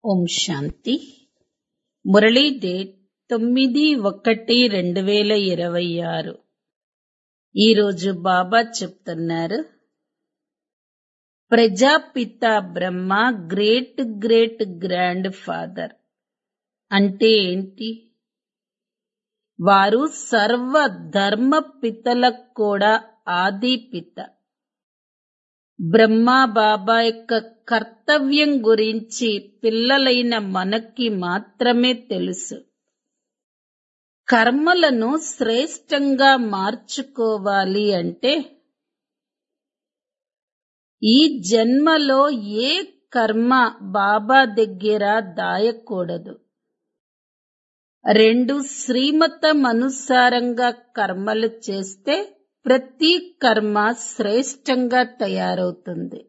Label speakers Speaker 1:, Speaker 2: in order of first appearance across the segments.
Speaker 1: ఓం శాంతి Murali date తొమ్మిది ఒకటి రెండు వేల ఇరవై ఆరు ఈరోజు బాబా చెప్తున్నారు Prajapita Brahma great great grandfather అంటే ఏంటి వారు సర్వ ధర్మ పితలకు కూడా ఆది పిత బ్రహ్మ బాబా యొక్క కర్తవ్యం గురించి పిల్లలైన మనకి మాత్రమే తెలుసు కర్మలను శ్రేష్టంగా మార్చుకోవాలి అంటే ఈ జన్మలో ఏ కర్మ బాబా దగ్గర దాయకూడదు రెండు శ్రీమతం అనుసారంగా కర్మలు చేస్తే ప్రతి కర్మ శ్రేష్టంగా తయారవుతుంది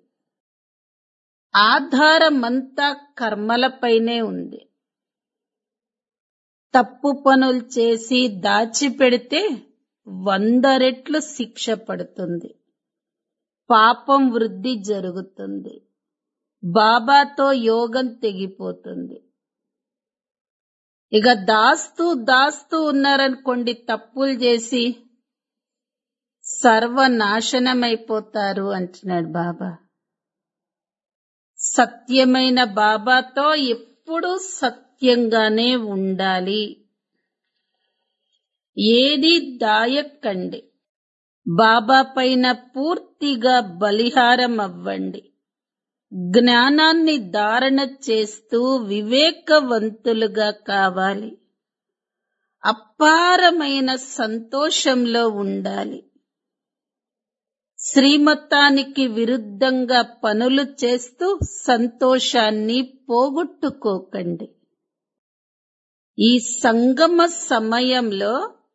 Speaker 1: ఆధారమంతా కర్మలపైనే ఉంది తప్పు పనులు చేసి దాచిపెడితే వంద రెట్లు శిక్ష పడుతుంది పాపం వృద్ధి జరుగుతుంది బాబాతో యోగం తెగిపోతుంది ఇక దాస్తూ దాస్తూ ఉన్నారనుకోండి తప్పులు చేసి సర్వనాశనమైపోతారు అంటున్నాడు బాబా సత్యమైన బాబాతో ఎప్పుడూ సత్యంగానే ఉండాలి ఏది దాయకండి బాబా పైన పూర్తిగా బలిహారం అవ్వండి జ్ఞానాన్ని ధారణ చేస్తూ వివేకవంతులుగా కావాలి అపారమైన సంతోషంలో ఉండాలి శ్రీమతానికి విరుద్ధంగా పనులు చేస్తూ సంతోషాన్ని పోగొట్టుకోకండి ఈ సంగమ సమయంలో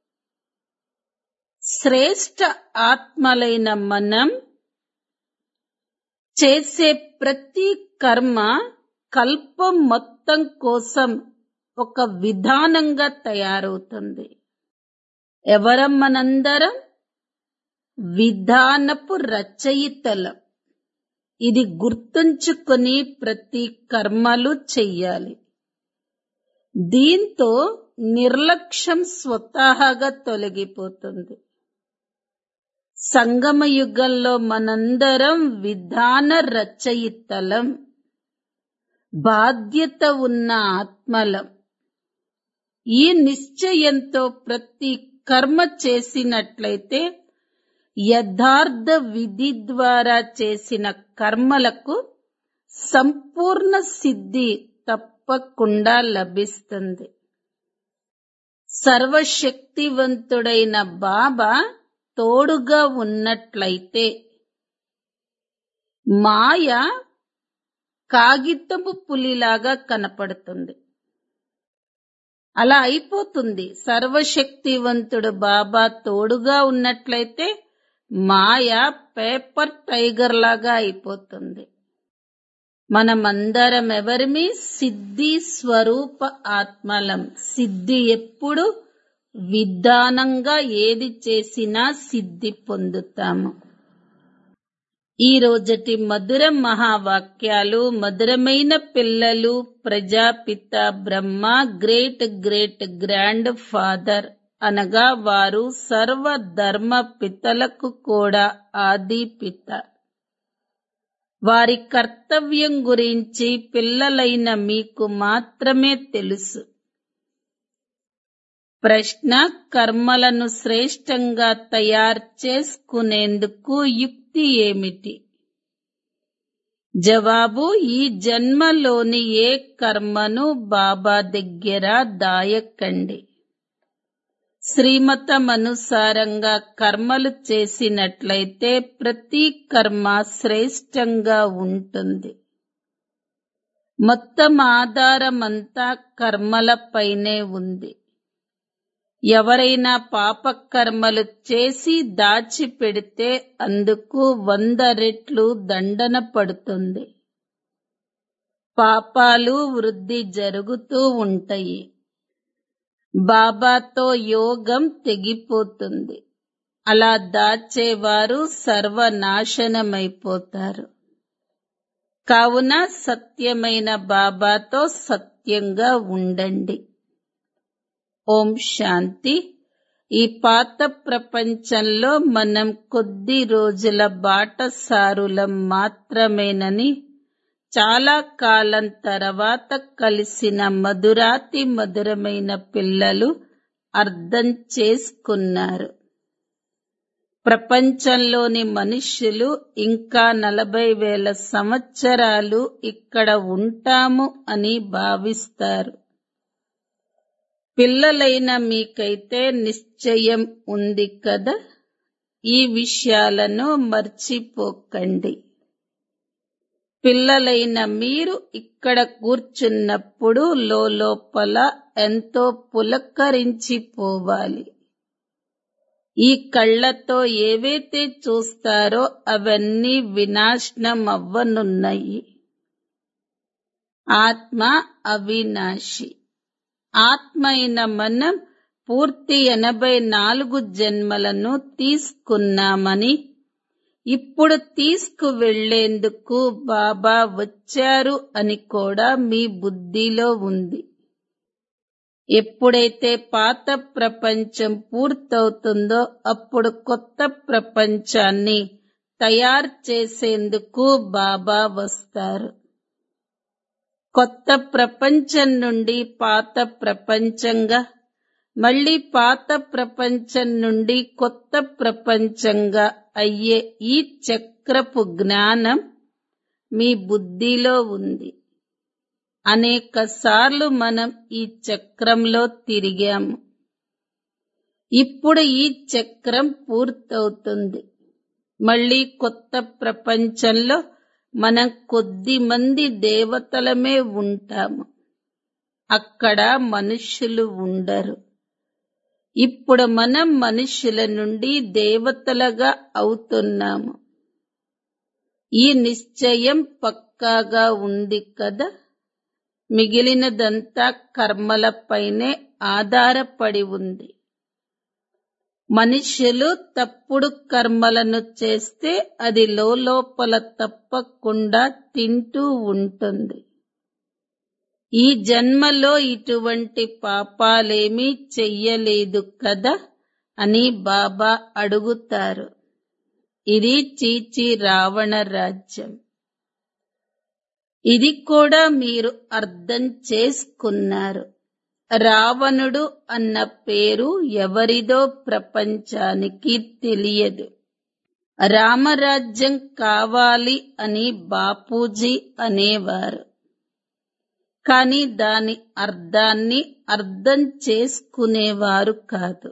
Speaker 1: శ్రేష్ట ఆత్మలైన మనం చేసే ప్రతి కర్మ కల్పం మొత్తం కోసం ఒక విధానంగా తయారవుతుంది ఎవరం మనందరం విధానపు రచయితలం ఇది గుర్తుంచుకొని ప్రతి కర్మలు చెయ్యాలి దీంతో నిర్లక్ష్యం స్వతహాగా తొలగిపోతుంది సంగమ యుగంలో మనందరం విధాన రచయితలం బాధ్యత ఉన్న ఆత్మలం ఈ నిశ్చయంతో ప్రతి కర్మ చేసినట్లయితే యథార్థ విధి ద్వారా చేసిన కర్మలకు సంపూర్ణ సిద్ధి తప్పకుండా లభిస్తుంది సర్వశక్తివంతుడైన బాబా తోడుగా ఉన్నట్లయితే మాయ కాగితపు పులిలాగా కనపడుతుంది అలా అయిపోతుంది సర్వశక్తివంతుడు బాబా తోడుగా ఉన్నట్లయితే మాయ పేపర్ టైగర్ లాగా అయిపోతుంది మనమందరం ఎవరిమి సిద్ధి స్వరూప ఆత్మలం సిద్ధి ఎప్పుడు విధానంగా ఏది చేసినా సిద్ధి పొందుతాము ఈ రోజటి మధుర మహావాక్యాలు మధురమైన పిల్లలు Prajapita Brahma great great grandfather అనగా వారు సర్వ ధర్మ పితలకు కూడా ఆది పిత వారి కర్తవ్యం గురించి పిల్లలైన మీకు మాత్రమే తెలుసు ప్రశ్న కర్మలను శ్రేష్టంగా తయారు చేసుకునేందుకు యుక్తి ఏమిటి జవాబు ఈ జన్మలోని ఏ కర్మను బాబా దగ్గర దాయకండి శ్రీమతమనుసారంగా కర్మలు చేసినట్లయితే ప్రతి కర్మ శ్రేష్టంగా ఉంటుంది మొత్తం ఆధారమంతా కర్మలపైనే ఉంది ఎవరైనా పాపకర్మలు చేసి దాచిపెడితే అందుకు వంద రెట్లు దండన పడుతుంది పాపాలు వృద్ధి జరుగుతూ ఉంటాయి బాబాతో యోగం తెగిపోతుంది అలా దాచేవారు సర్వనాశనమైపోతారు కావున సత్యమైన బాబాతో సత్యంగా ఉండండి ఓం శాంతి ఈ పాత ప్రపంచంలో మనం కొద్ది రోజుల బాటసారులం మాత్రమేనని చాలా కాలం తర్వాత కలిసిన మధురాతి మధురమైన పిల్లలు అర్థం చేసుకున్నారు ప్రపంచంలోని మనుష్యులు ఇంకా నలభై వేల సంవత్సరాలు ఇక్కడ ఉంటాము అని భావిస్తారు పిల్లలైన మీకైతే నిశ్చయం ఉంది కదా ఈ విషయాలను మర్చిపోకండి పిల్లలైన మీరు ఇక్కడ కూర్చున్నప్పుడు లోపల ఎంతో పులకరించిపోవాలి ఈ కళ్ళతో ఏవైతే చూస్తారో అవన్నీ వినాశనం అవ్వనున్నాయి ఆత్మ అవినాశి ఆత్మ అయిన మనం పూర్తి ఎనభై నాలుగు జన్మలను తీసుకున్నామని ఇప్పుడు తీసుకువెళ్లేందుకు బాబా వచ్చారు అని కూడా మీ బుద్ధిలో ఉంది ఎప్పుడైతే పాత ప్రపంచం పూర్తవుతుందో అప్పుడు కొత్త ప్రపంచాన్ని తయారు చేసేందుకు బాబా వస్తారు కొత్త ప్రపంచం నుండి పాత ప్రపంచంగా మళ్ళీ పాత ప్రపంచం నుండి కొత్త ప్రపంచంగా అయ్యే ఈ చక్రపు జ్ఞానం మీ బుద్ధిలో ఉంది అనేక సార్లు మనం ఈ చక్రంలో తిరిగాము ఇప్పుడు ఈ చక్రం పూర్తవుతుంది మళ్ళీ కొత్త ప్రపంచంలో మనం కొద్ది మంది దేవతలమే ఉంటాము అక్కడ మనుష్యులు ఉండరు ఇప్పుడు మనం మనుష్యుల నుండి దేవతలుగా అవుతున్నాము ఈ నిశ్చయం పక్కాగా ఉంది కదా మిగిలినదంతా కర్మలపైనే ఆధారపడి ఉంది మనుష్యులు తప్పుడు కర్మలను చేస్తే అది లోపల తప్పకుండా తింటూ ఉంటుంది ఈ జన్మలో ఇటువంటి పాపాలేమీ చెయ్యలేదు కదా అని బాబా అడుగుతారు ఇది చీచి రావణ రాజ్యం ఇది కూడా మీరు అర్థం చేసుకున్నారు రావణుడు అన్న పేరు ఎవరిదో ప్రపంచానికి తెలియదు రామరాజ్యం కావాలి అని బాపూజీ అనేవారు కానీ దాని అర్థాన్ని అర్థం చేసుకునేవారు కాదు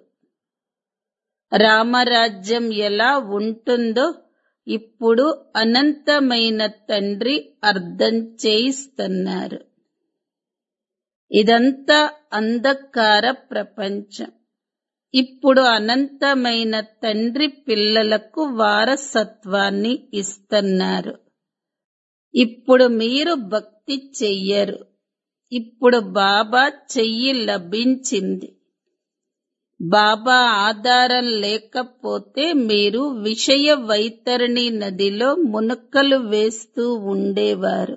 Speaker 1: రామరాజ్యం ఎలా ఉంటుందో ఇప్పుడు అనంతమైన తండ్రి అర్థం చేయిస్తున్నారు ఇదంతా అంధకార ప్రపంచం ఇప్పుడు అనంతమైన తండ్రి పిల్లలకు వారసత్వాన్ని ఇస్తున్నారు ఇప్పుడు మీరు భక్తి చెయ్యరు ఇప్పుడు బాబా చెయ్యి లభించింది బాబా ఆధారం లేకపోతే మీరు విషయ వైతరణి నదిలో మునక్కలు వేస్తూ ఉండేవారు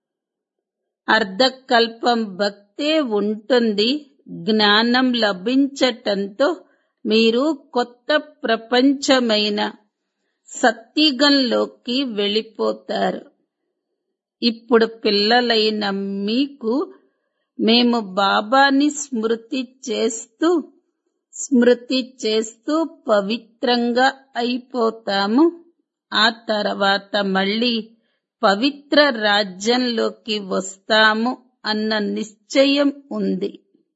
Speaker 1: అర్ధకల్పం భక్తే ఉంటుంది జ్ఞానం లభించటంతో మీరు కొత్త ప్రపంచమైన సత్యుగంలోకి వెళ్ళిపోతారు ఇప్పుడు పిల్లలైన మీకు మేము బాబాని స్మృతి చేస్తూ స్మృతి చేస్తూ పవిత్రంగా అయిపోతాము ఆ తర్వాత మళ్ళీ పవిత్ర రాజ్యంలోకి వస్తాము అన్న నిశ్చయం ఉంది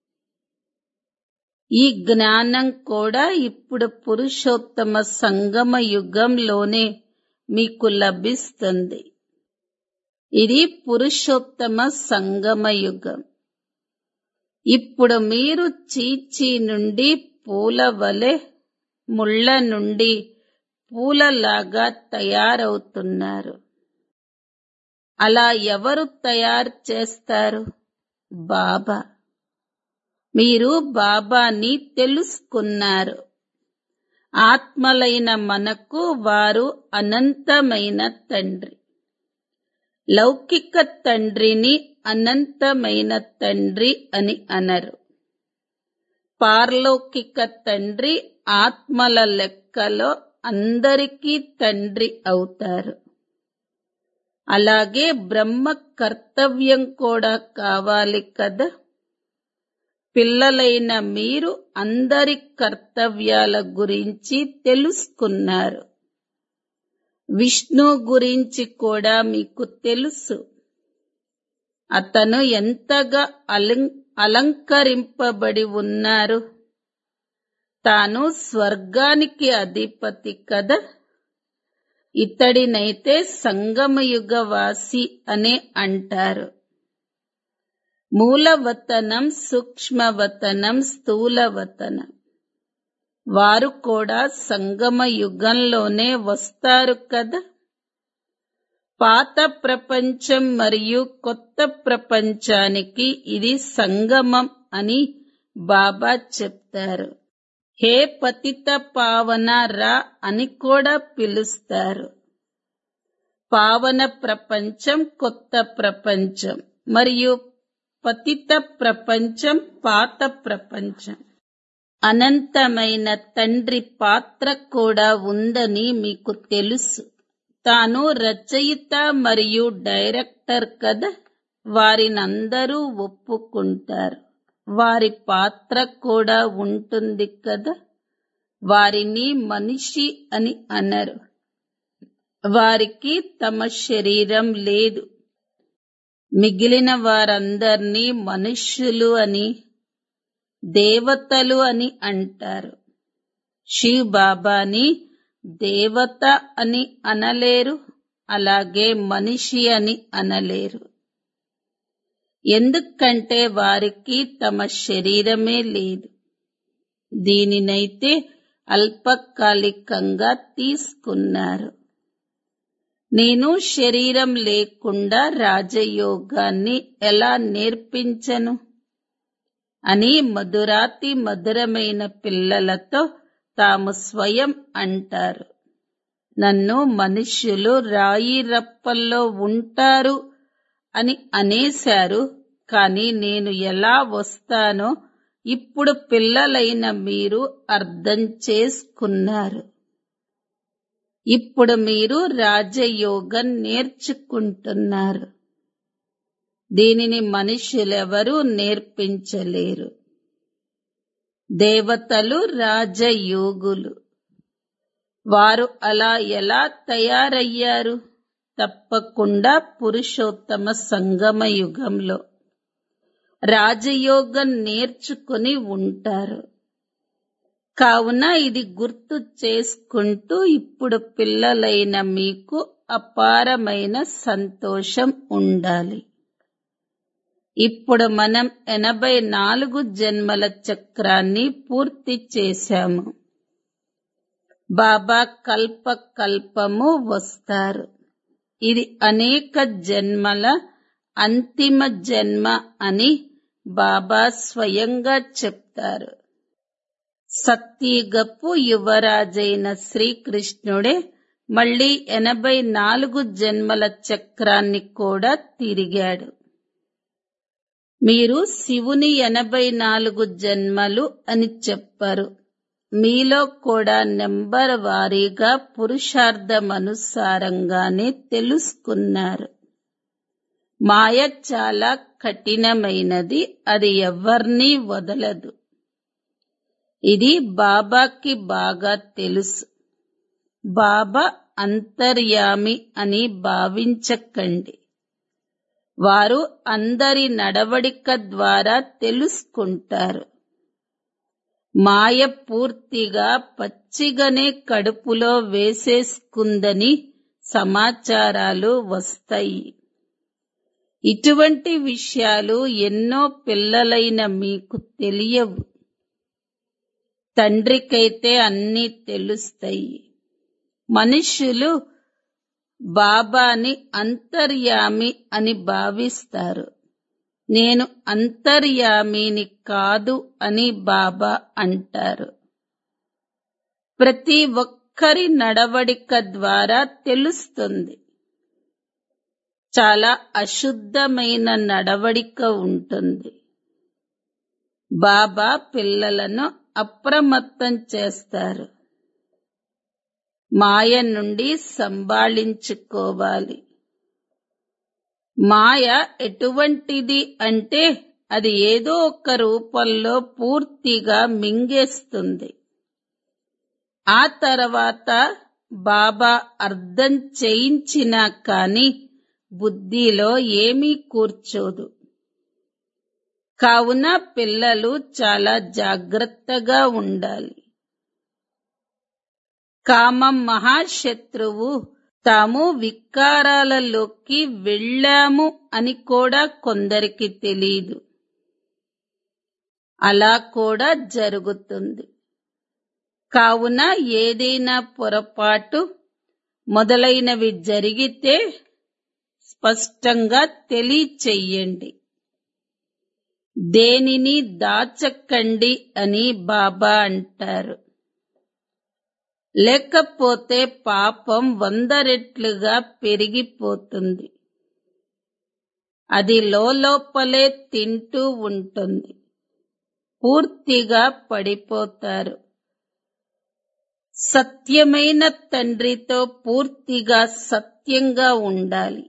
Speaker 1: ఈ జ్ఞానం కూడా ఇప్పుడు పురుషోత్తమ సంగమ యుగంలోనే మీకు లభిస్తుంది ఇది పురుషోత్తమ సంగమ యుగం ఇప్పుడు మీరు చీచీ నుండి పూల వలె ముళ్ళ నుండి పూలలాగా తయారవుతున్నారు అలా ఎవరు తయారు చేస్తారు బాబా మీరు బాబాని తెలుసుకున్నారు ఆత్మలైన మనకు వారు అనంతమైన తండ్రి లౌకిక తండ్రిని అనంతమైన తండ్రి అని అనరు పార్లౌకిక తండ్రి ఆత్మల లెక్కలో అందరికీ తండ్రి అవుతారు అలాగే బ్రహ్మ కర్తవ్యం కూడా కావాలి కదా పిల్లలైన మీరు అందరి కర్తవ్యాల గురించి తెలుసుకున్నారు విష్ణు గురించి కూడా మీకు తెలుసు అతను ఎంతగా అలం అలంకరింపబడి ఉన్నారు తాను స్వర్గానికి అధిపతి కదా ఇతడినైతే సంగమయుగవాసి అనే అంటారు మూలవతనం సూక్ష్మవతనం స్థూలవతనం వారు కూడా సంగమ యుగంలోనే వస్తారు కదా పాత ప్రపంచం మరియు కొత్త ప్రపంచానికి ఇది సంగమం అని బాబా చెప్తారు హే పతిత పావన రా అని కూడా పిలుస్తారు పావన ప్రపంచం కొత్త ప్రపంచం మరియు పతిత ప్రపంచం పాత ప్రపంచం అనంతమైన తండ్రి పాత్ర కూడా ఉందని మీకు తెలుసు తాను రచయిత మరియు డైరెక్టర్ కదా వారినందరూ ఒప్పుకుంటారు వారి పాత్ర కూడా ఉంటుంది కదా వారిని మనిషి అని అనరు వారికి తమ శరీరం లేదు మిగిలిన వారందర్నీ మనుష్యులు అని దేవతలు అని అంటారు శివ్ బాబాని దేవత అని అనలేరు అలాగే మనిషి అని అనలేరు ఎందుకంటే వారికి తమ శరీరమే లేదు దీనినైతే అల్పకాలికంగా తీసుకున్నారు నేను శరీరం లేకుండా రాజయోగాన్ని ఎలా నేర్పించను అని మధురాతి మధురమైన పిల్లలతో తాము స్వయం అంటారు నన్ను మనుష్యులు రాయి రప్పల్లో ఉంటారు అని అనేశారు కానీ నేను ఎలా వస్తానో ఇప్పుడు పిల్లలైన మీరు అర్థం చేసుకున్నారు ఇప్పుడు మీరు రాజయోగం నేర్చుకుంటున్నారు దీనిని మనుషులెవరూ నేర్పించలేరు దేవతలు రాజయోగులు వారు అలా ఎలా తయారయ్యారు తప్పకుండా పురుషోత్తమ సంగమ యుగంలో రాజయోగం నేర్చుకుని ఉంటారు కావున ఇది గుర్తు చేసుకుంటూ ఇప్పుడు పిల్లలైన మీకు అపారమైన సంతోషం ఉండాలి ఇప్పుడు మనం ఎనభై నాలుగు జన్మల చక్రాన్ని పూర్తి చేశాము బాబా కల్ప కల్పము వస్తారు ఇది అనేక జన్మల అంతిమ జన్మ అని బాబా స్వయంగా చెప్తారు సత్యగపు యువరాజైన శ్రీకృష్ణుడే మళ్ళీ ఎనభై నాలుగు జన్మల చక్రాన్ని కూడా తిరిగాడు మీరు శివుని ఎనభై నాలుగు జన్మలు అని చెప్పరు మీలో కూడా నెంబర్ వారీగా పురుషార్థమనుసారంగానే తెలుసుకున్నారు మాయ చాలా కఠినమైనది అది ఎవ్వర్నీ వదలదు ఇది బాబాకి బాగా తెలుసు బాబా అంతర్యామి అని భావించకండి వారు అందరి నడవడిక ద్వారా తెలుసుకుంటారు మాయ పూర్తిగా పచ్చిగనే కడుపులో వేసేసుకుందని సమాచారాలు వస్తాయి ఇటువంటి విషయాలు ఎన్నో పిల్లలైన మీకు తెలియవు తండ్రికైతే అన్నీ తెలుస్తాయి మనుష్యులు బాబాని అంతర్యామి అని భావిస్తారు నేను అంతర్యామిని కాదు అని బాబా అంటారు ప్రతి ఒక్కరి నడవడిక ద్వారా తెలుస్తుంది చాలా అశుద్ధమైన నడవడిక ఉంటుంది బాబా పిల్లలను అప్రమత్తం చేస్తారు మాయ నుండి సంభాళించుకోవాలి మాయ ఎటువంటిది అంటే అది ఏదో ఒక రూపంలో పూర్తిగా మింగేస్తుంది ఆ తర్వాత బాబా అర్థం చేయించినా కాని బుద్ధిలో ఏమీ కూర్చోదు కావున పిల్లలు చాలా జాగ్రత్తగా ఉండాలి కామం మహాశత్రువు తాము వికారాలలోకి వెళ్ళాము అని కూడా కొందరికి తెలియదు అలా కూడా జరుగుతుంది కావున ఏదైనా పొరపాటు మొదలైనవి జరిగితే స్పష్టంగా తెలియచెయ్యండి దేనిని దాచకండి అని బాబా అంటారు లేకపోతే పాపం వంద రెట్లుగా పెరిగిపోతుంది అది లోపలే తింటూ ఉంటుంది పూర్తిగా పడిపోతారు సత్యమైన తండ్రితో పూర్తిగా సత్యంగా ఉండాలి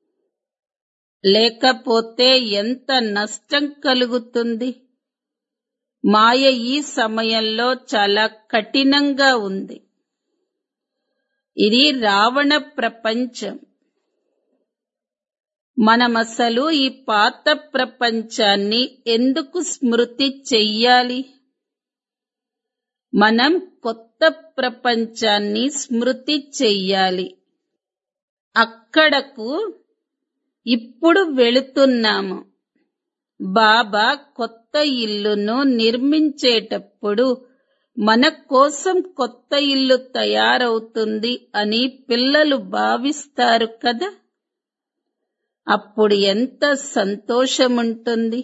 Speaker 1: లేకపోతే ఎంత నష్టం కలుగుతుంది మాయ ఈ సమయంలో చాలా కఠినంగా ఉంది ఇది రావణ ప్రపంచం మనమసలు ఈ పాత ప్రపంచాన్ని ఎందుకు స్మృతి చెయ్యాలి మనం కొత్త ప్రపంచాన్ని స్మృతి చెయ్యాలి అక్కడకు ఇప్పుడు వెళుతున్నాము బాబా కొత్త ఇల్లును నిర్మించేటప్పుడు మన కోసం కొత్త ఇల్లు తయారవుతుంది అని పిల్లలు భావిస్తారు కదా అప్పుడు ఎంత సంతోషముంటుంది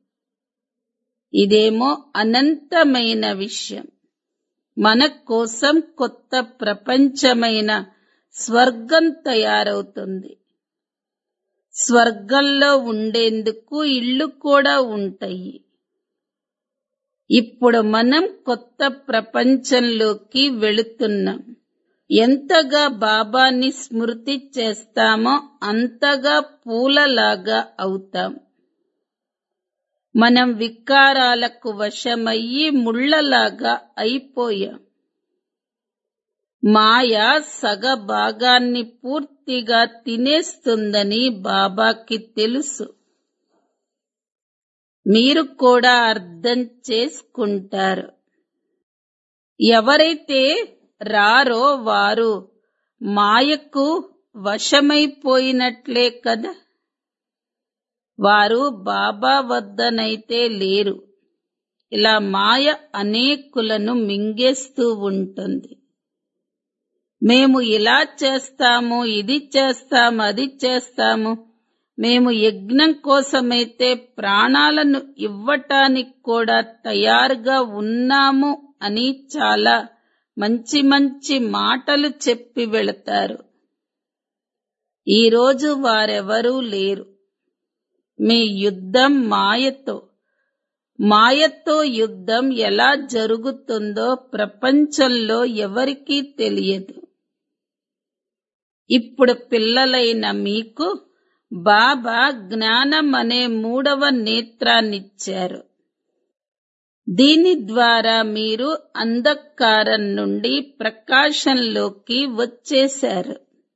Speaker 1: ఇదేమో అనంతమైన విషయం మన కోసం కొత్త ప్రపంచమైన స్వర్గం తయారవుతుంది స్వర్గంలో ఉండేందుకు ఇళ్ళు కూడా ఉంటాయి ఇప్పుడు మనం కొత్త ప్రపంచంలోకి వెళుతున్నాం ఎంతగా బాబాని స్మృతి చేస్తామో అంతగా పూలలాగా అవుతాం మనం వికారాలకు వశమయ్యి ముళ్ళలాగా అయిపోయాం మాయ సగ భాగాన్ని పూర్తిగా తినేస్తుందని బాబాకి తెలుసు మీరు కూడా అర్థం చేసుకుంటారు ఎవరైతే రారో వారు మాయకు వశమైపోయినట్లే కదా వారు బాబా వద్దనైతే లేరు ఇలా మాయ అనేకులను మింగేస్తూ ఉంటుంది మేము ఇలా చేస్తాము ఇది చేస్తాము అది చేస్తాము మేము యజ్ఞం కోసమైతే ప్రాణాలను ఇవ్వటానికి కూడా తయారుగా ఉన్నాము అని చాలా మంచి మంచి మాటలు చెప్పి వెళతారు ఈరోజు వారెవరూ లేరు మీ యుద్ధం మాయతో మాయతో యుద్ధం ఎలా జరుగుతుందో ప్రపంచంలో ఎవరికీ తెలియదు ఇప్పుడు పిల్లలైన మీకు బాబా జ్ఞానం అనే మూడవ నేత్రాన్నిచ్చారు దీని ద్వారా మీరు అంధకారం నుండి ప్రకాశంలోకి వచ్చేశారు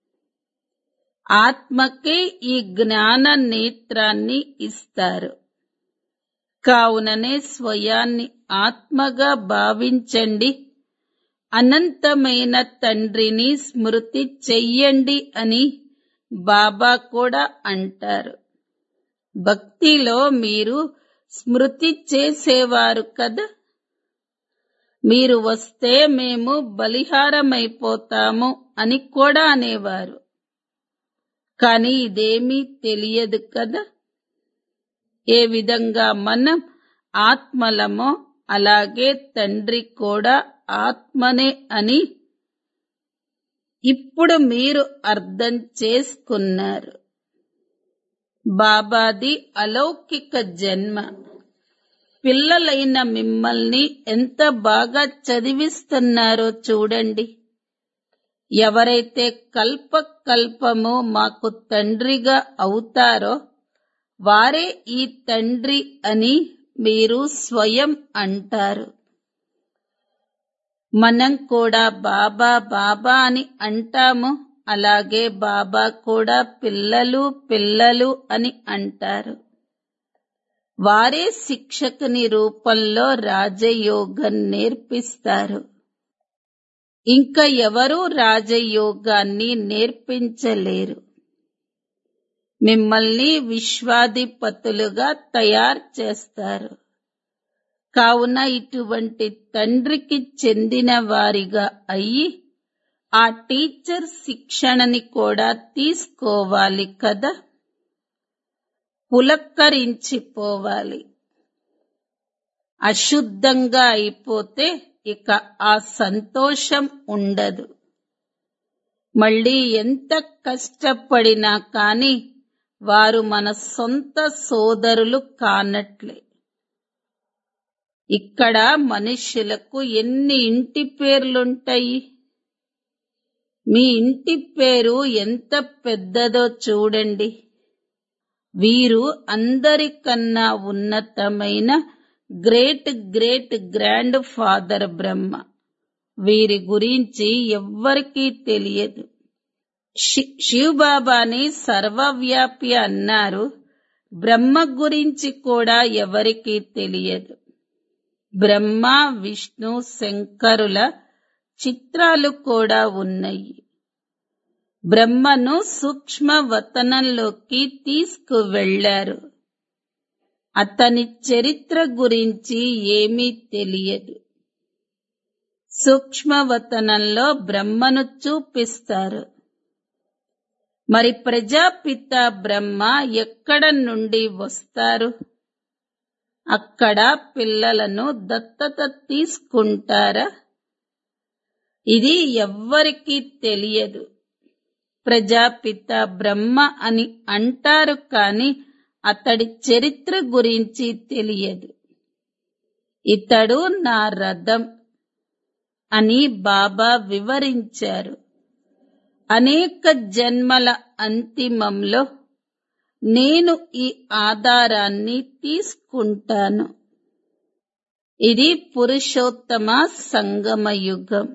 Speaker 1: ఆత్మకే ఈ జ్ఞాన నేత్రాన్ని ఇస్తారు కావుననే స్వయాన్ని ఆత్మగా భావించండి అనంతమైన తండ్రిని స్మృతి చెయ్యండి అని బాబా కూడా అంటారు భక్తిలో మీరు స్మృతి చేసేవారు కదా మీరు వస్తే మేము బలిహారమైపోతాము అని కూడా అనేవారు కానీ ఇదేమీ తెలియదు కదా ఏ విధంగా మనం ఆత్మలమో అలాగే తండ్రి కూడా ఆత్మనే అని ఇప్పుడు మీరు అర్థం చేసుకున్నారు బాబాది అలౌకిక జన్మ పిల్లలైన మిమ్మల్ని ఎంత బాగా చదివిస్తున్నారో చూడండి ఎవరైతే కల్ప కల్పము మాకు తండ్రిగా అవుతారో వారే ఈ తండ్రి అని మీరు స్వయం అంటారు మనం కూడా బాబా బాబా అని అంటాము అలాగే బాబా కూడా పిల్లలు పిల్లలు అని అంటారు వారే శిక్షకుని రూపంలో రాజయోగం నేర్పిస్తారు ఇంకా ఎవరూ రాజయోగాన్ని నేర్పించలేరు మిమ్మల్ని విశ్వాధిపతులుగా తయారు చేస్తారు కావున ఇటువంటి తండ్రికి చెందిన వారిగా అయ్యి ఆ టీచర్ శిక్షణని కూడా తీసుకోవాలి కదా పులక్కరించిపోవాలి అశుద్ధంగా అయిపోతే ఇక ఆ సంతోషం ఉండదు మళ్ళీ ఎంత కష్టపడినా కాని వారు మన సొంత సోదరులు కానట్లే ఇక్కడ మనుష్యులకు ఎన్ని ఇంటి పేర్లుంటాయి మీ ఇంటి పేరు ఎంత పెద్దదో చూడండి వీరు అందరికన్నా ఉన్నతమైన great great grandfather Brahma వీరి గురించి ఎవ్వరికీ తెలియదు శివబాబాని సర్వవ్యాపి అన్నారు బ్రహ్మ గురించి కూడా ఎవరికీ తెలియదు బ్రహ్మ విష్ణు శంకరుల చిత్రాలు కూడా ఉన్నాయి బ్రహ్మను సూక్ష్మ వతనంలోకి తీసుకువెళ్లారు అతని చరిత్ర గురించి ఏమీ తెలియదు సూక్ష్మవతనంలో బ్రహ్మను చూపిస్తారు మరి ప్రజాపిత బ్రహ్మ ఎక్కడ నుండి వస్తారు అక్కడ పిల్లలను దత్తత తీసుకుంటారా ఇది ఎవ్వరికీ తెలియదు ప్రజాపిత బ్రహ్మ అని అంటారు కాని అతడి చరిత్ర గురించి తెలియదు ఇతడు నా రథం అని బాబా వివరించారు అనేక జన్మల అంతిమంలో నేను ఈ ఆధారాన్ని తీసుకుంటాను ఇది పురుషోత్తమ సంగమ యుగం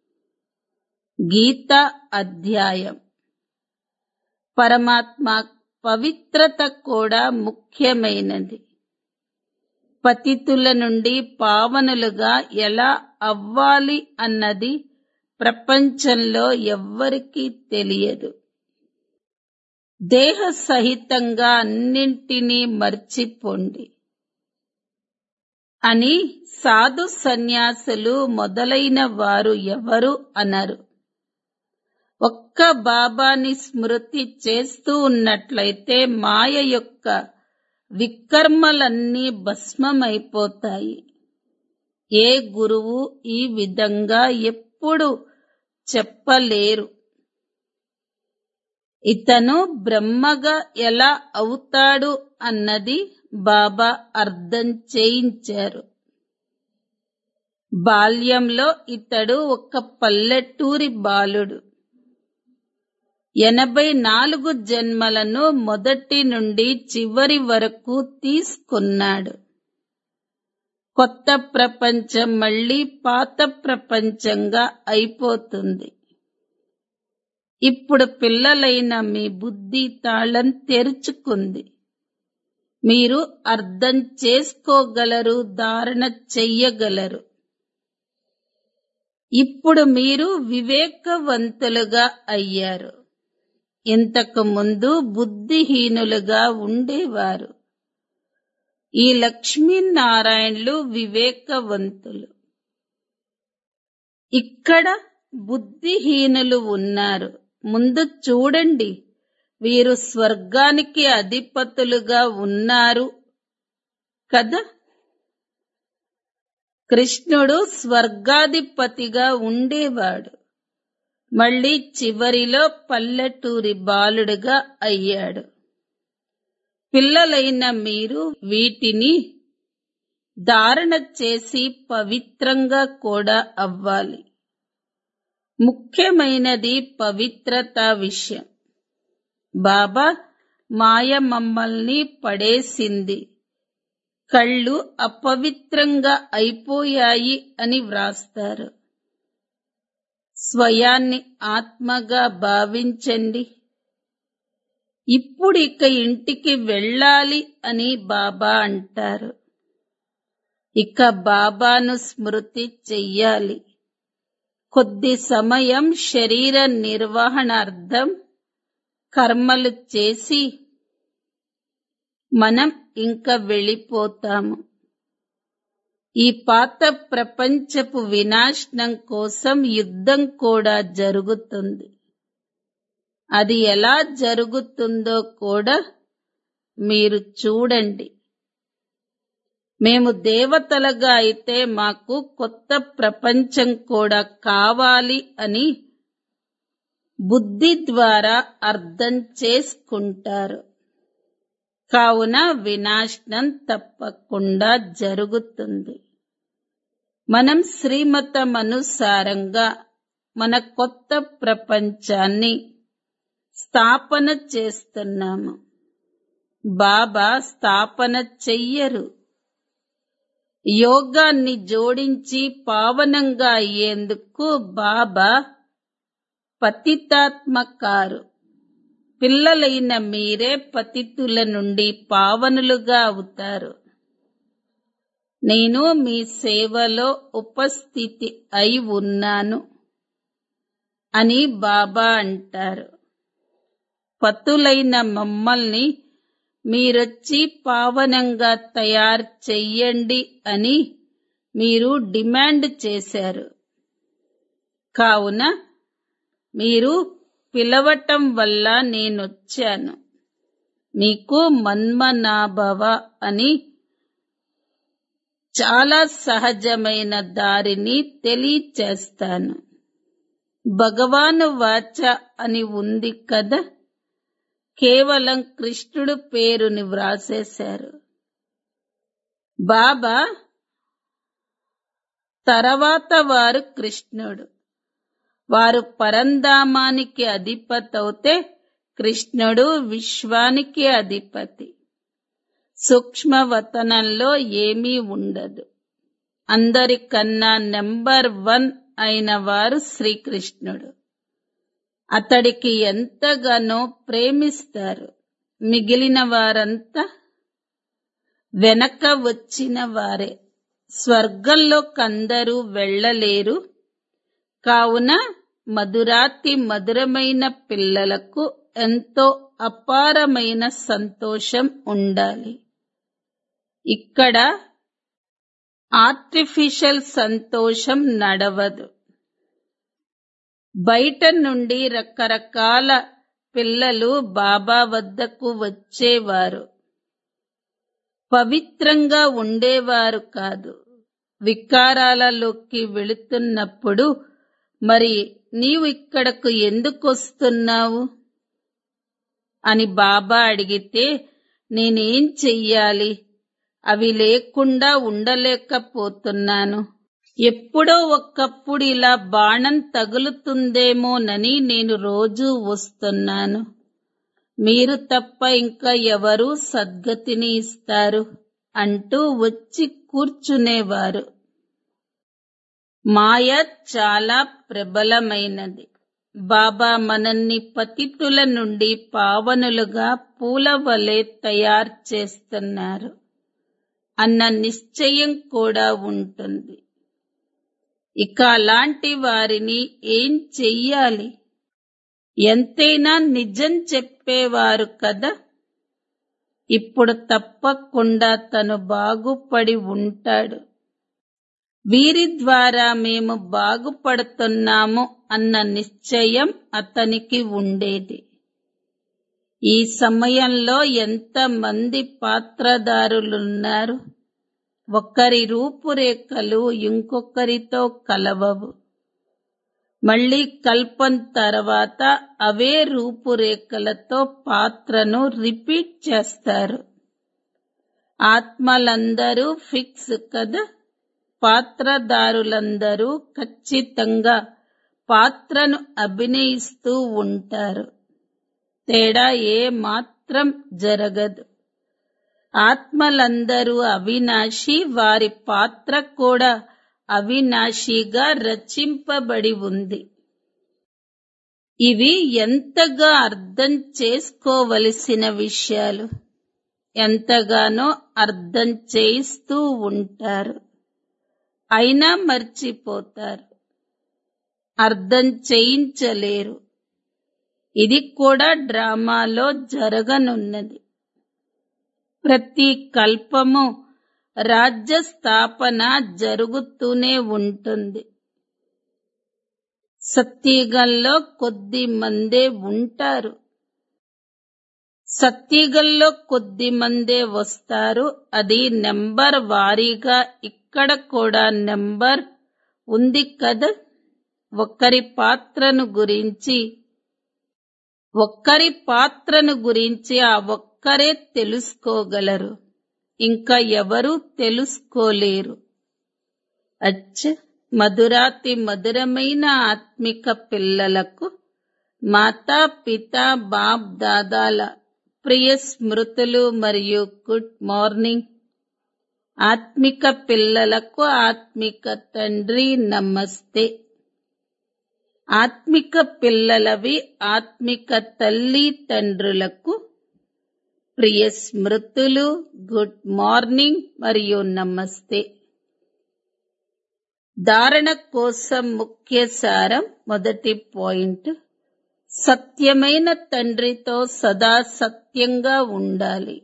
Speaker 1: గీత అధ్యాయం పరమాత్మ పవిత్రత కూడా ముఖ్యమైనది పతితుల నుండి పావనులుగా ఎలా అవ్వాలి అన్నది ప్రపంచంలో ఎవ్వరికీ తెలియదు దేహ సహితంగా అన్నింటినీ మర్చిపోండి అని సాధు సన్యాసులు మొదలైన వారు ఎవరు అనరు ఒక్క బాబాని స్మృతి చేస్తూ ఉన్నట్లయితే మాయ యొక్క వికర్మలన్నీ భస్మమైపోతాయి ఏ గురువు ఈ విధంగా ఎప్పుడు చెప్పలేరు ఇతను బ్రహ్మగా ఎలా అవుతాడు అన్నది బాబా అర్థం చేయించారు బాల్యంలో ఇతడు ఒక పల్లెటూరి బాలుడు ఎనభై నాలుగు జన్మలను మొదటి నుండి చివరి వరకు తీసుకున్నాడు కొత్త ప్రపంచం మళ్ళీ పాత ప్రపంచంగా అయిపోతుంది ఇప్పుడు పిల్లలైన మీ బుద్ధి తాళం తెరుచుకుంది మీరు అర్థం చేసుకోగలరు ధారణ చెయ్యగలరు ఇప్పుడు మీరు వివేకవంతులుగా అయ్యారు ఇంతకు ముందు బుద్ధిహీనులుగా ఉండేవారు ఈ లక్ష్మీనారాయణులు వివేకవంతులు ఇక్కడ బుద్ధిహీనులు ఉన్నారు ముందు చూడండి వీరు స్వర్గానికి అధిపతులుగా ఉన్నారు కదా కృష్ణుడు స్వర్గాధిపతిగా ఉండేవాడు మళ్ళీ చివరిలో పల్లెటూరి బాలుడుగా అయ్యాడు పిల్లలైన మీరు వీటిని ధారణ చేసి పవిత్రంగా కూడా అవ్వాలి ముఖ్యమైనది పవిత్రత విషయం బాబా మాయ మమ్మల్ని పడేసింది కళ్ళు అపవిత్రంగా అయిపోయాయి అని వ్రాస్తారు స్వయాన్ని ఆత్మగా భావించండి ఇప్పుడు ఇక ఇంటికి వెళ్ళాలి అని బాబా అంటారు ఇక బాబాను స్మృతి చెయ్యాలి కొద్ది సమయం శరీర నిర్వహణార్థం కర్మలు చేసి మనం ఇంకా వెళ్ళిపోతాము ఈ పాత ప్రపంచపు వినాశనం కోసం యుద్ధం కూడా జరుగుతుంది అది ఎలా జరుగుతుందో కూడా మీరు చూడండి మేము దేవతలుగా అయితే మాకు కొత్త ప్రపంచం కూడా కావాలి అని బుద్ధి ద్వారా అర్థం చేసుకుంటారు కావున వినాశనం తప్పకుండా జరుగుతుంది మనం శ్రీమతం అనుసారంగా మన కొత్త ప్రపంచాన్ని స్థాపన చేస్తున్నాము బాబా స్థాపన చెయ్యరు యోగాన్ని జోడించి పావనంగా అయ్యేందుకు బాబా పతితాత్మకారు పిల్లలైన మీరే పతితుల నుండి పావనులుగా అవుతారు నేను మీ సేవలో ఉపస్థితి అయి ఉన్నాను అని బాబా అంటారు పతులైన మమ్మల్ని మీరొచ్చి పావనంగా తయారు చెయ్యండి అని మీరు డిమాండ్ చేశారు కావున మీరు పిలవటం వల్ల నేనొచ్చాను మీకు మన్మనాభవ అని చాలా సహజమైన దారిని తెలియచేస్తాను భగవాను వాచ అని ఉంది కదా కేవలం కృష్ణుడు పేరుని వ్రాసేశారు బాబా తర్వాత వారు కృష్ణుడు వారు పరంధామానికి అధిపతవుతే కృష్ణుడు విశ్వానికి అధిపతి సూక్ష్మవతనంలో ఏమీ ఉండదు అందరికన్నా నెంబర్ వన్ అయిన వారు శ్రీకృష్ణుడు అతడికి ఎంతగానో ప్రేమిస్తారు మిగిలిన వారంతా వెనక వచ్చిన వారే స్వర్గంలోకందరూ వెళ్ళలేరు కావున మధురాతి మధురమైన పిల్లలకు ఎంతో అపారమైన సంతోషం ఉండాలి ఇక్కడ ఆర్టిఫిషియల్ సంతోషం నడవదు బయట నుండి రకరకాల పిల్లలు బాబా వద్దకు వచ్చేవారు పవిత్రంగా ఉండేవారు కాదు వికారాలలోకి వెళుతున్నప్పుడు మరి నీవు ఇక్కడకు ఎందుకు వస్తున్నావు అని బాబా అడిగితే నేనేం చెయ్యాలి అవి లేకుండా ఉండలేకపోతున్నాను ఎప్పుడో ఒక్కప్పుడు ఇలా బాణం తగులుతుందేమోనని నేను రోజూ వస్తున్నాను మీరు తప్ప ఇంకా ఎవరు సద్గతిని ఇస్తారు అంటూ వచ్చి కూర్చునేవారు మాయ చాలా ప్రబలమైనది బాబా మనల్ని పతితుల నుండి పావనులుగా పూల వలె తయారు చేస్తున్నారు అన్న నిశ్చయం కూడా ఉంటుంది ఇక అలాంటి వారిని ఏం చెయ్యాలి ఎంతైనా నిజం చెప్పేవారు కదా ఇప్పుడు తప్పకుండా తను బాగుపడి ఉంటాడు వీరి ద్వారా మేము బాగుపడుతున్నాము అన్న నిశ్చయం అతనికి ఉండేది ఈ సమయంలో ఎంతమంది పాత్రదారులున్నారు ఒకరి రూపురేఖలు ఇంకొకరితో కలవవు మళ్ళీ కల్పం తర్వాత అవే రూపురేఖలతో పాత్రను రిపీట్ చేస్తారు ఆత్మలందరూ ఫిక్స్ కదా పాత్రదారులందరూ ఖచ్చితంగా పాత్రను అభినయిస్తూ ఉంటారు తేడా ఏ మాత్రం జరగదు ఆత్మలందరూ అవినాశి వారి పాత్ర కూడా అవినాశిగా రచింపబడి ఉంది ఇవి ఎంతగా అర్థం చేసుకోవలసిన విషయాలు ఎంతగానో అర్థం చేయిస్తూ ఉంటారు అయినా మర్చిపోతారు అర్థం చేయించలేరు ఇది కూడా డ్రామాలో జరగనున్నది ప్రతి కల్పము రాజ్య స్థాపన జరుగుతూనే ఉంటుంది సత్యగంలో కొద్ది మందే ఉంటారు సత్యగంలో కొద్ది మందే వస్తారు అది నెంబర్ వారీగా ఇక్కడ కూడా నెంబర్ ఉంది కదా ఒక్కరి పాత్రను గురించి ఒక్కరి పాత్రను గురించి ఆ ఒక్కరే తెలుసుకోగలరు ఇంకా ఎవరూ తెలుసుకోలేరు అచ్చ మధురాతి మధురమైన ఆత్మిక పిల్లలకు మాతా పిత బాప్ దాదాల ప్రియ స్మృతులు మరియు గుడ్ మార్నింగ్ ఆత్మిక పిల్లలకు ఆత్మిక తండ్రి నమస్తే ఆత్మిక పిల్లలవి ఆత్మిక తల్లి తండ్రులకు ప్రియ స్మృతులు గుడ్ మార్నింగ్ మరియు నమస్తే ధారణ కోసం ముఖ్య సారం మొదటి పాయింట్ సత్యమైన తండ్రితో సదా సత్యంగా ఉండాలి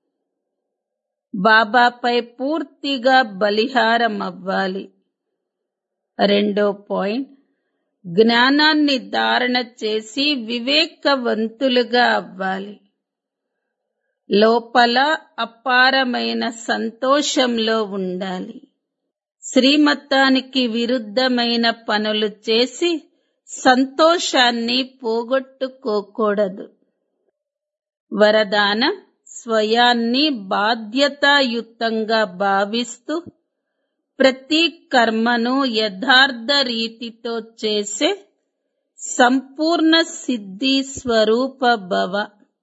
Speaker 1: బాబాపై పూర్తిగా బలిహారం అవ్వాలి రెండో పాయింట్ జ్ఞానాన్ని ధారణ చేసి వివేకవంతులుగా అవ్వాలి లోపల అపారమైన సంతోషంలో ఉండాలి శ్రీమతానికి విరుద్ధమైన పనులు చేసి సంతోషాన్ని పోగొట్టుకోకూడదు వరదానం స్వయాన్ని బాధ్యతాయుతంగా భావిస్తూ ప్రతి కర్మను యథార్థ రీతితో చేసే సంపూర్ణ సిద్ధి స్వరూప భవ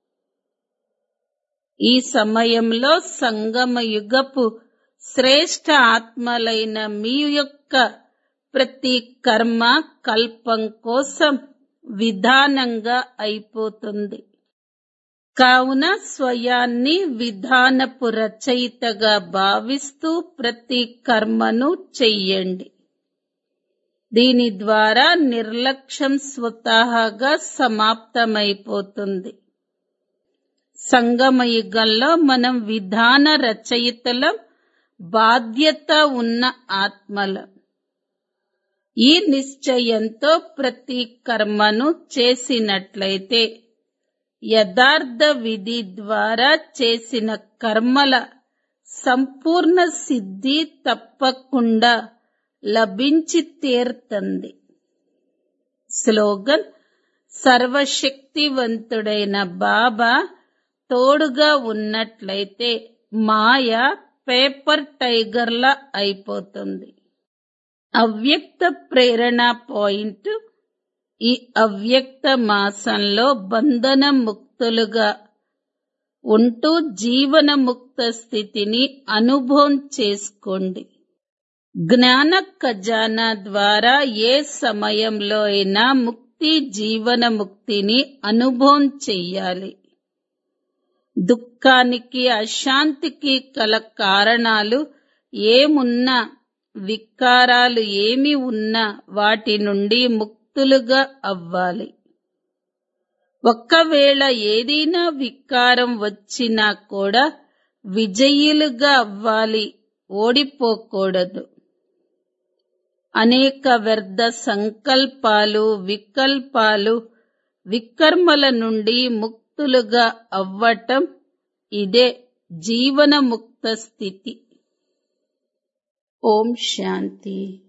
Speaker 1: ఈ సమయంలో సంగమ యుగపు శ్రేష్ఠ ఆత్మలైన మీ యొక్క ప్రతి కర్మ కల్పం కోసం విధానంగా అయిపోతుంది కావున స్వయాన్ని విధానపు రచయితగా భావిస్తూ ప్రతి కర్మను చెయ్యండి దీని ద్వారా నిర్లక్ష్యం స్వతహాగా సమాప్తమైపోతుంది సంగమయుగంలో మనం విధాన రచయితలం బాధ్యత ఉన్న ఆత్మలం ఈ నిశ్చయంతో ప్రతి కర్మను చేసినట్లయితే యథార్థ విధి ద్వారా చేసిన కర్మల సంపూర్ణ సిద్ధి తప్పకుండా లభించి తీరుతుంది స్లోగన్ సర్వశక్తివంతుడైన బాబా తోడుగా ఉన్నట్లయితే మాయ పేపర్ టైగర్లా అయిపోతుంది అవ్యక్త ప్రేరణ పాయింట్ ఈ అవ్యక్త మాసంలో బంధన ముక్తులుగా ఉంటూ జీవన ముక్త స్థితిని అనుభవం చేసుకోండి జ్ఞాన ఖజానా ద్వారా ఏ సమయంలో అయినా ముక్తి జీవన ముక్తిని అనుభవం చెయ్యాలి దుఃఖానికి అశాంతికి కల కారణాలు ఏమున్నా వికారాలు ఏమి ఉన్నా వాటి నుండి ముక్తులుగా అవ్వాలి ఒక్కవేళ ఏదైనా వికారం వచ్చినా కూడా విజయులుగా అవ్వాలి ఓడిపోకూడదు అనేక వ్యర్థ సంకల్పాలు వికల్పాలు వికర్మల నుండి ముక్తులుగా అవ్వటం ఇదే జీవన ముక్త స్థితి ఓం శాంతి